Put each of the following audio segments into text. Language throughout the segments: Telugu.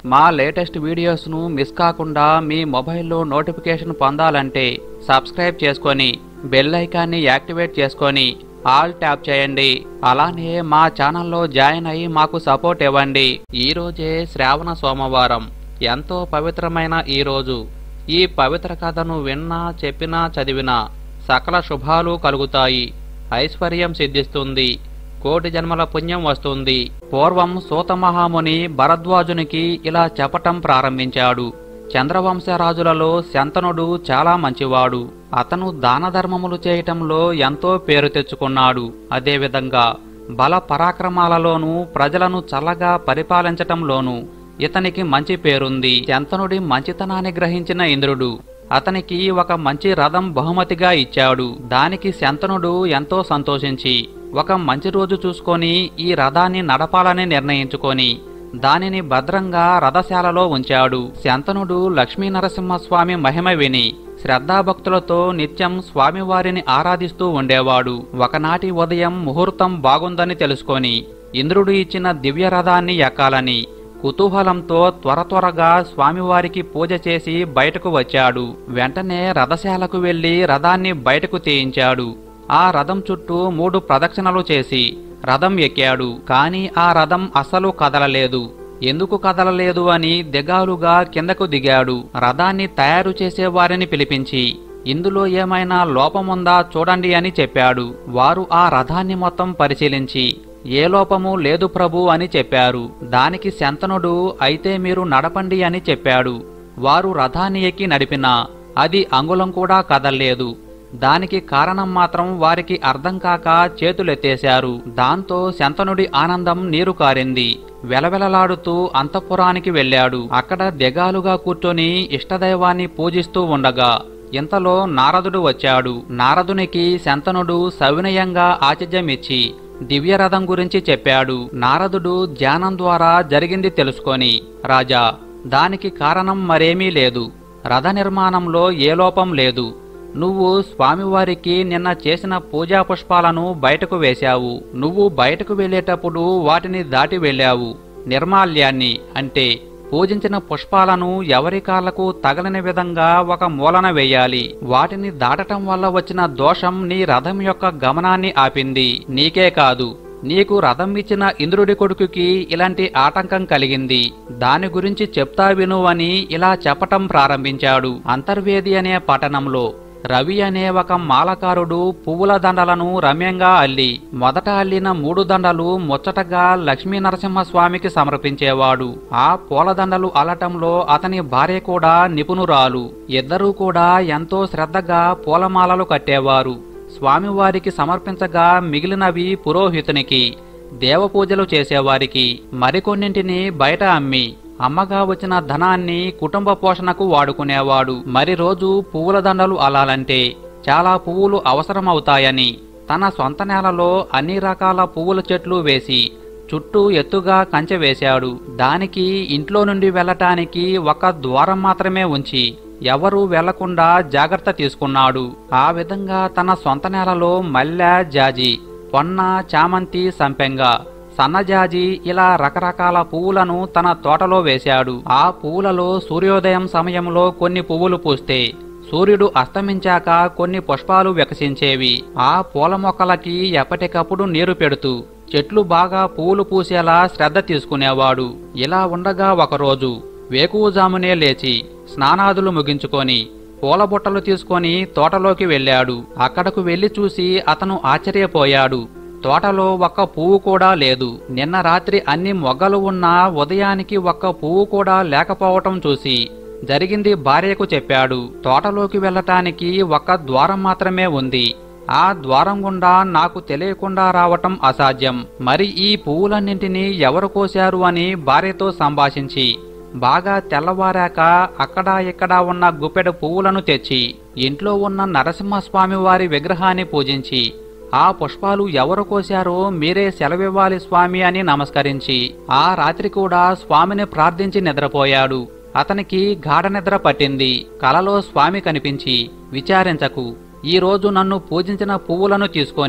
మా లేటెస్ట్ వీడియోస్ను మిస్ కాకుండా మీ మొబైల్లో నోటిఫికేషన్ పొందాలంటే సబ్స్క్రైబ్ చేసుకొని బెల్ ఐకాన్ని యాక్టివేట్ చేసుకొని ఆల్ ట్యాప్ చేయండి అలానే మా ఛానల్లో జాయిన్ అయ్యి మాకు సపోర్ట్ ఇవ్వండి ఈ రోజే శ్రావణ సోమవారం ఎంతో పవిత్రమైన ఈ రోజు ఈ పవిత్ర కథను విన్నా చెప్పినా చదివినా సకల శుభాలు కలుగుతాయి ఐశ్వర్యం సిద్ధిస్తుంది కోటి జన్మల పుణ్యం వస్తుంది పూర్వం సూతమహాముని భరద్వాజునికి ఇలా చెప్పటం ప్రారంభించాడు చంద్రవంశరాజులలో శంతనుడు చాలా మంచివాడు అతను దాన ధర్మములు చేయటంలో ఎంతో పేరు తెచ్చుకున్నాడు అదేవిధంగా బల పరాక్రమాలలోనూ ప్రజలను చల్లగా పరిపాలించటంలోనూ ఇతనికి మంచి పేరుంది శంతనుడి మంచితనాన్ని గ్రహించిన ఇంద్రుడు అతనికి ఒక మంచి రథం బహుమతిగా ఇచ్చాడు దానికి శంతనుడు ఎంతో సంతోషించి ఒక మంచి రోజు చూసుకొని ఈ రథాన్ని నడపాలని నిర్ణయించుకొని దానిని భద్రంగా రథశాలలో ఉంచాడు శంతనుడు లక్ష్మీ నరసింహస్వామి మహిమ విని శ్రద్ధాభక్తులతో నిత్యం స్వామివారిని ఆరాధిస్తూ ఉండేవాడు ఒకనాటి ఉదయం ముహూర్తం బాగుందని తెలుసుకొని ఇంద్రుడు ఇచ్చిన దివ్య రథాన్ని ఎక్కాలని కుతూహలంతో త్వర త్వరగా స్వామివారికి పూజ చేసి బయటకు వచ్చాడు వెంటనే రథశాలకు వెళ్లి రథాన్ని బయటకు తీయించాడు ఆ రథం చుట్టూ మూడు ప్రదక్షిణలు చేసి రథం ఎక్కాడు కాని ఆ రథం అస్సలు కదలలేదు ఎందుకు కదలలేదు అని దిగాలుగా కిందకు దిగాడు రథాన్ని తయారు చేసే వారిని పిలిపించి ఇందులో ఏమైనా లోపముందా చూడండి అని చెప్పాడు వారు ఆ రథాన్ని మొత్తం పరిశీలించి ఏ లోపము లేదు ప్రభు అని చెప్పారు దానికి శంతనుడు అయితే మీరు నడపండి అని చెప్పాడు వారు రథాన్ని ఎక్కి నడిపినా అది అంగుళం కూడా కదల్లేదు దానికి కారణం మాత్రం వారికి అర్థం కాక చేతులెత్తేశారు దాంతో శంతనుడి ఆనందం నీరు కారింది వెలవెలలాడుతూ అంతఃపురానికి వెళ్ళాడు అక్కడ దిగాలుగా కూర్చొని ఇష్టదైవాన్ని పూజిస్తూ ఉండగా ఇంతలో నారదుడు వచ్చాడు నారదునికి శంతనుడు సవినయంగా ఆతిథ్యమిచ్చి దివ్యరథం గురించి చెప్పాడు నారదుడు ధ్యానం ద్వారా జరిగింది తెలుసుకొని రాజా దానికి కారణం మరేమీ లేదు రథ నిర్మాణంలో ఏ లోపం లేదు నువ్వు స్వామివారికి నిన్న చేసిన పూజా పుష్పాలను బయటకు వేశావు నువ్వు బయటకు వెళ్ళేటప్పుడు వాటిని దాటి వెళ్ళావు నిర్మాల్యాన్ని అంటే పూజించిన పుష్పాలను ఎవరి కాళ్లకు తగలని విధంగా ఒక మూలన వేయాలి వాటిని దాటటం వల్ల వచ్చిన దోషం నీ రథం యొక్క గమనాన్ని ఆపింది నీకే కాదు నీకు రథం ఇచ్చిన ఇంద్రుడి కొడుకుకి ఇలాంటి ఆటంకం కలిగింది దాని గురించి చెప్తా విను అని ఇలా చెప్పటం ప్రారంభించాడు అంతర్వేది అనే పట్టణంలో రవి అనే ఒక మాలకారుడు పువ్వుల దండలను రమ్యంగా అల్లి మొదట అల్లిన మూడు దండలు ముచ్చటగా లక్ష్మీ నరసింహస్వామికి సమర్పించేవాడు ఆ పూలదండలు అల్లటంలో అతని భార్య కూడా నిపుణురాలు ఇద్దరూ కూడా ఎంతో శ్రద్ధగా పూలమాలలు కట్టేవారు స్వామివారికి సమర్పించగా మిగిలినవి పురోహితునికి దేవపూజలు చేసేవారికి మరికొన్నింటిని బయట అమ్మి అమ్మగా వచ్చిన ధనాన్ని కుటుంబ పోషణకు వాడుకునేవాడు మరి రోజు పువ్వుల దండలు అల్లాలంటే చాలా పువ్వులు అవసరమవుతాయని తన సొంత నేలలో అన్ని రకాల పువ్వుల చెట్లు వేసి చుట్టూ ఎత్తుగా కంచె వేశాడు దానికి ఇంట్లో నుండి వెళ్ళటానికి ఒక ద్వారం మాత్రమే ఉంచి ఎవరూ వెళ్లకుండా జాగ్రత్త తీసుకున్నాడు ఆ విధంగా తన సొంత నేలలో మల్లె జాజి పొన్న చామంతి సంపెంగ సన్నజాజి ఇలా రకరకాల పువ్వులను తన తోటలో వేశాడు ఆ పువ్వులలో సూర్యోదయం సమయంలో కొన్ని పువ్వులు పూస్తే సూర్యుడు అస్తమించాక కొన్ని పుష్పాలు వికసించేవి ఆ పూల మొక్కలకి ఎప్పటికప్పుడు నీరు పెడుతూ చెట్లు బాగా పువ్వులు పూసేలా శ్రద్ధ తీసుకునేవాడు ఇలా ఉండగా ఒకరోజు వేకువజామునే లేచి స్నానాదులు ముగించుకొని పూల బుట్టలు తీసుకొని తోటలోకి వెళ్ళాడు అక్కడకు వెళ్లి చూసి అతను ఆశ్చర్యపోయాడు తోటలో ఒక్క పువ్వు కూడా లేదు నిన్న రాత్రి అన్ని మొగ్గలు ఉన్నా ఉదయానికి ఒక్క పువ్వు కూడా లేకపోవటం చూసి జరిగింది భార్యకు చెప్పాడు తోటలోకి వెళ్ళటానికి ఒక్క ద్వారం మాత్రమే ఉంది ఆ ద్వారం గుండా నాకు తెలియకుండా రావటం అసాధ్యం మరి ఈ పువ్వులన్నింటినీ ఎవరు కోశారు అని భార్యతో సంభాషించి బాగా తెల్లవారాక అక్కడా ఇక్కడా ఉన్న గుప్పెడు పువ్వులను తెచ్చి ఇంట్లో ఉన్న నరసింహస్వామి వారి విగ్రహాన్ని పూజించి ఆ పుష్పాలు ఎవరు కోశారో మీరే సెలవివ్వాలి స్వామి అని నమస్కరించి ఆ రాత్రి కూడా స్వామిని ప్రార్థించి నిద్రపోయాడు అతనికి గాఢ నిద్ర పట్టింది కలలో స్వామి కనిపించి విచారించకు ఈ రోజు నన్ను పూజించిన పువ్వులను తీసుకొని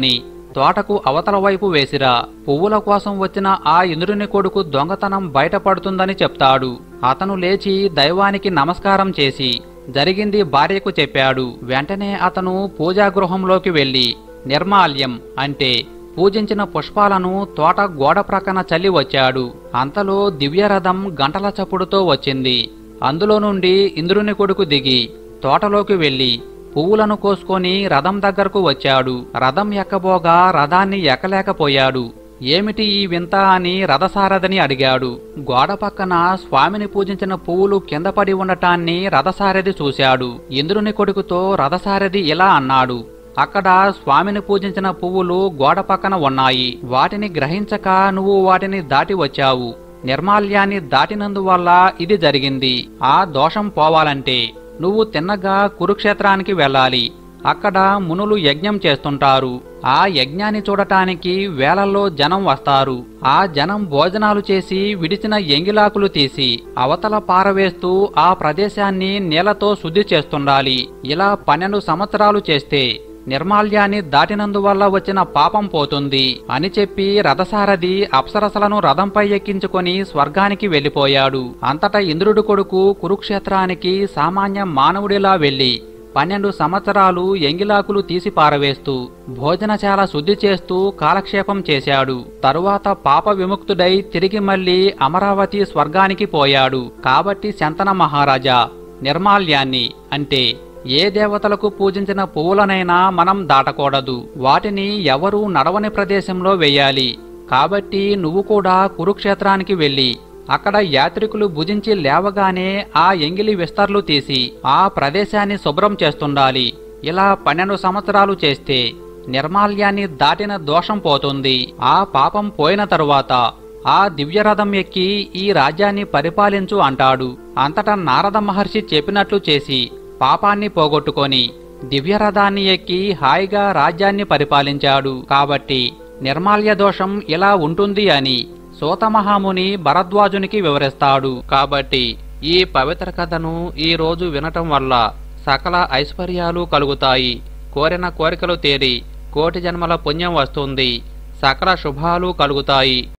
తోటకు అవతల వైపు వేసిరా పువ్వుల కోసం వచ్చిన ఆ ఇంద్రుని కొడుకు దొంగతనం బయటపడుతుందని చెప్తాడు అతను లేచి దైవానికి నమస్కారం చేసి జరిగింది భార్యకు చెప్పాడు వెంటనే అతను పూజాగృహంలోకి వెళ్లి నిర్మాల్యం అంటే పూజించిన పుష్పాలను తోట గోడ ప్రక్కన చల్లి వచ్చాడు అంతలో దివ్యరథం గంటల చప్పుడుతో వచ్చింది అందులో నుండి ఇంద్రుని కొడుకు దిగి తోటలోకి వెళ్లి పువ్వులను కోసుకొని రథం దగ్గరకు వచ్చాడు రథం ఎక్కబోగా రథాన్ని ఎక్కలేకపోయాడు ఏమిటి ఈ వింత అని రథసారథిని అడిగాడు గోడ పక్కన స్వామిని పూజించిన పువ్వులు కింద పడి ఉండటాన్ని రథసారథి చూశాడు ఇంద్రుని కొడుకుతో రథసారథి ఇలా అన్నాడు అక్కడ స్వామిని పూజించిన పువ్వులు గోడ పక్కన ఉన్నాయి వాటిని గ్రహించక నువ్వు వాటిని దాటి వచ్చావు నిర్మాల్యాన్ని దాటినందువల్ల ఇది జరిగింది ఆ దోషం పోవాలంటే నువ్వు తిన్నగా కురుక్షేత్రానికి వెళ్ళాలి అక్కడ మునులు యజ్ఞం చేస్తుంటారు ఆ యజ్ఞాన్ని చూడటానికి వేలల్లో జనం వస్తారు ఆ జనం భోజనాలు చేసి విడిచిన ఎంగిలాకులు తీసి అవతల పారవేస్తూ ఆ ప్రదేశాన్ని నీళ్లతో శుద్ధి చేస్తుండాలి ఇలా పన్నెండు సంవత్సరాలు చేస్తే నిర్మాల్యాన్ని దాటినందువల్ల వచ్చిన పాపం పోతుంది అని చెప్పి రథసారథి అప్సరసలను రథంపై ఎక్కించుకొని స్వర్గానికి వెళ్లిపోయాడు అంతటా ఇంద్రుడు కొడుకు కురుక్షేత్రానికి సామాన్య మానవుడిలా వెళ్లి పన్నెండు సంవత్సరాలు ఎంగిలాకులు తీసి పారవేస్తూ భోజనశాల శుద్ధి చేస్తూ కాలక్షేపం చేశాడు తరువాత పాప విముక్తుడై తిరిగి మళ్లీ అమరావతి స్వర్గానికి పోయాడు కాబట్టి శంతన మహారాజా నిర్మాల్యాన్ని అంటే ఏ దేవతలకు పూజించిన పువ్వులనైనా మనం దాటకూడదు వాటిని ఎవరూ నడవని ప్రదేశంలో వెయ్యాలి కాబట్టి నువ్వు కూడా కురుక్షేత్రానికి వెళ్ళి అక్కడ యాత్రికులు భుజించి లేవగానే ఆ ఎంగిలి విస్తర్లు తీసి ఆ ప్రదేశాన్ని శుభ్రం చేస్తుండాలి ఇలా పన్నెండు సంవత్సరాలు చేస్తే నిర్మాల్యాన్ని దాటిన దోషం పోతుంది ఆ పాపం పోయిన తరువాత ఆ దివ్యరథం ఎక్కి ఈ రాజ్యాన్ని పరిపాలించు అంటాడు అంతటా నారద మహర్షి చెప్పినట్లు చేసి పాపాన్ని పోగొట్టుకొని దివ్యరథాన్ని ఎక్కి హాయిగా రాజ్యాన్ని పరిపాలించాడు కాబట్టి నిర్మాల్య దోషం ఇలా ఉంటుంది అని సూతమహాముని భరద్వాజునికి వివరిస్తాడు కాబట్టి ఈ పవిత్ర కథను ఈ రోజు వినటం వల్ల సకల ఐశ్వర్యాలు కలుగుతాయి కోరిన కోరికలు తీరి కోటి జన్మల పుణ్యం వస్తుంది సకల శుభాలు కలుగుతాయి